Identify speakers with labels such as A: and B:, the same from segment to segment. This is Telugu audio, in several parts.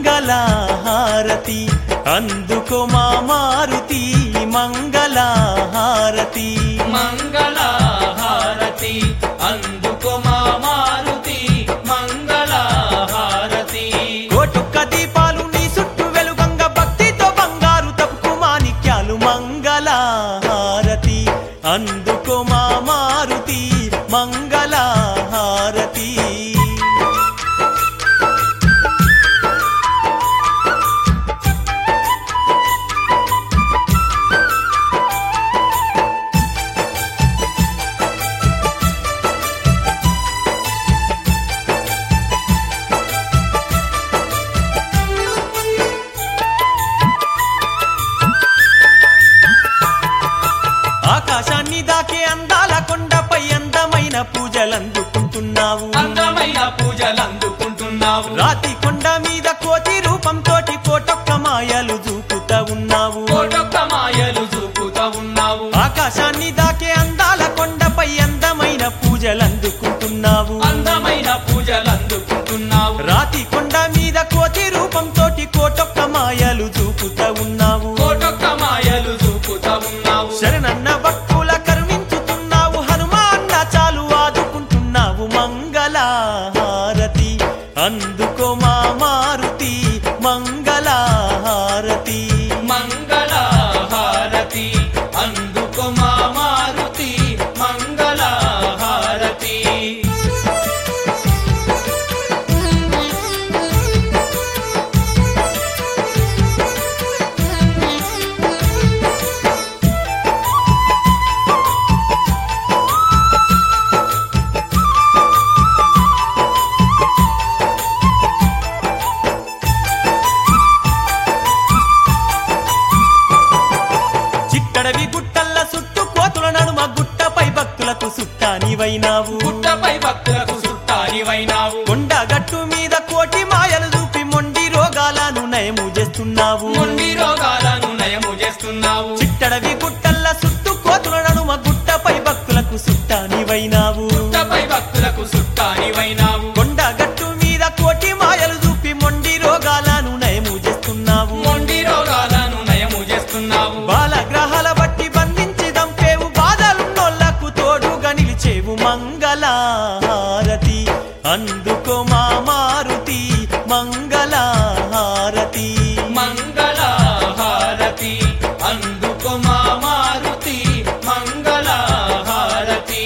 A: మంగళహారతి అందుకో మా మారుతి మంగళహారతి
B: మంగళహారతి అందుకో మా మారుతి మంగళహారతి
A: కోటొక్క దీపాలు నీ చుట్టూ వెలుగంగ భక్తితో బంగారు తప్పుకు మాణిక్యాలు మంగళహారతి అందుకో మా మారుతి మంగళహారతి ఆకాశాన్ని దాకే అందాల కొండపై అందమైన పూజలందుకుంటున్నావు
B: అందమైన పూజలు అందుకుంటున్నావు
A: రాతి కొండ మీద కోతి రూపంతోటి కోటొక్క మాయలు చూపుతా ఉన్నావు
B: కోటొక్క మాయలు చూపుతా ఉన్నావు
A: ఆకాశాన్ని దాకే అందాల కొండపై అందమైన పూజలందుకుంటున్నావు
B: అందమైన పూజలు అందుకుంటున్నావు
A: రాతి కొండ మీద కోతి రూపంతోటి కోటొక్క మాయలు చూపుతా ఉన్నావు
B: కోటొక్క మాయలు చూపుతా ఉన్నావు
A: శరణన్న భక్తుల కరుణించుతున్నావు హనుమాన్న చాలు ఆదుకుంటున్నావు మంగళహారతి అందుకో మా మారుతి మంగళహారతి
B: మంగళహారతి అందుకో మా మారుతి మంగళహారతి
A: చిట్టడవి గుట్టల్ల చుట్టూ కోతుల నడుమ గుట్టపై భక్తులకు సుట్టానివైనావు
B: గుట్టపై భక్తులకు సుట్టానివైనావు
A: కొండ గట్టు మీద కోటి మాయలు చూపి మొండి రోగాలను నయము చేస్తున్నావు
B: మొండి రోగాలను నయము చేస్తున్నావు
A: చిట్టడవి గుట్టల్ల చుట్టూ కోతుల నడుమ గుట్టపై భక్తులకు సుట్టానివైనావు
B: గుట్టపై భక్తులకు సుట్టానివైనావు
A: కొండ గట్టు మీద కోటి మాయలు చూపి మొండి రోగాలను నయము చేస్తున్నావు
B: మొండి రోగాలను నయము చేస్తున్నావు
A: బాలగ్రహాల బట్టి బంధించి దంపేవు బాధలున్నోళ్లకు తోడుగా నిలిచేవు మంగళహారతి అందుకో మా మారుతి మంగళహారతి
B: మంగళహారతి అందుకో మా మారుతి మంగళహారతి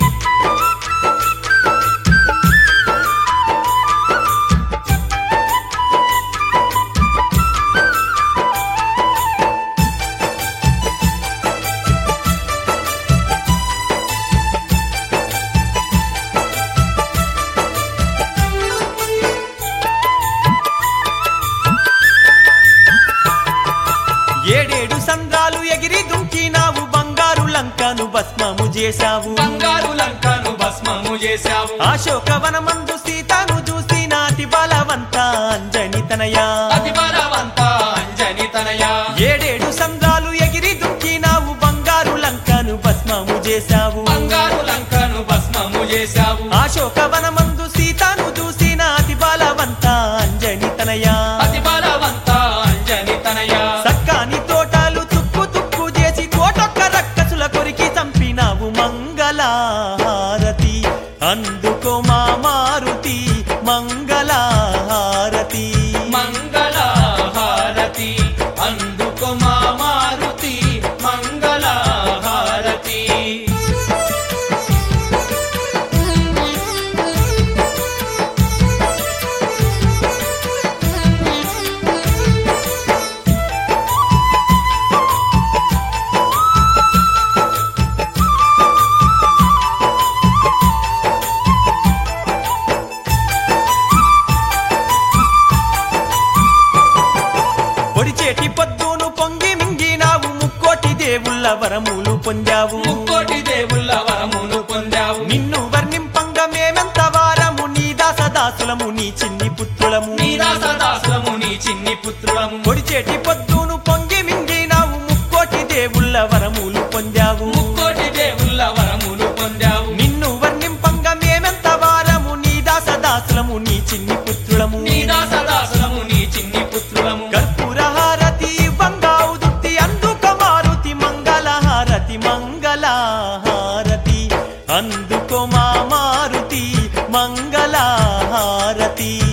A: ఏడేడు సంద్రాలు ఎగిరి దుంకినావు బంగారు లంకను భస్మము చేశావు
B: బంగారు లంకను భస్మము చేశావు
A: అశోకవనమందు సీతను చూసి నాటి బలవంత అంజని తనయా
B: అతి బలవంత అంజని తనయ
A: ఏడేడు సంద్రాలు ఎగిరి దుంకినావు బంగారు లంకను భస్మము చేశావు
B: బంగారు లంకను భస్మము చేశావు
A: అశోకవనమందు సీతను చూసి నాటి బలవంత అంజని తనయా
B: అతి బలవంత అంజని తనయ
A: సక్కాని తోటలు తుక్కు తుక్కు చేసి కోటొక్క రక్కసుల కొరికి చంపినావు మంగళహారతి అందుకో మా మారుతి మంగళహారతి
B: మంగళహారతి అందుకో మా మారుతి మంగళహారతి
A: పొడిచేటి పొద్దును పొంగి మింగినావు ముక్కోటి దేవుళ్ళ వరములు పొందావు
B: ముక్కోటి దేవుళ్ళ వరమును పొందావు
A: నిన్ను వర్ణింపంగ మేమెంత వారము నీ దాసదాసులము నీ చిన్ని పుత్రులము
B: నీరాసదాసులము నీ చిన్ని పుత్రులము
A: పొడిచేటి పొద్దును పొంగి మింగినావు ముక్కోటి దేవుళ్ళ వరములు పొందావు
B: ముక్కోటి దేవుళ్ళ వరములు పొందావు
A: నిన్ను వర్ణింపంగ మేమెంత వారము నీ దాసదాసులము నీ చిన్ని పుత్రులము
B: నీరాసదాసులము నీ చిన్ని
A: మంగళహారతి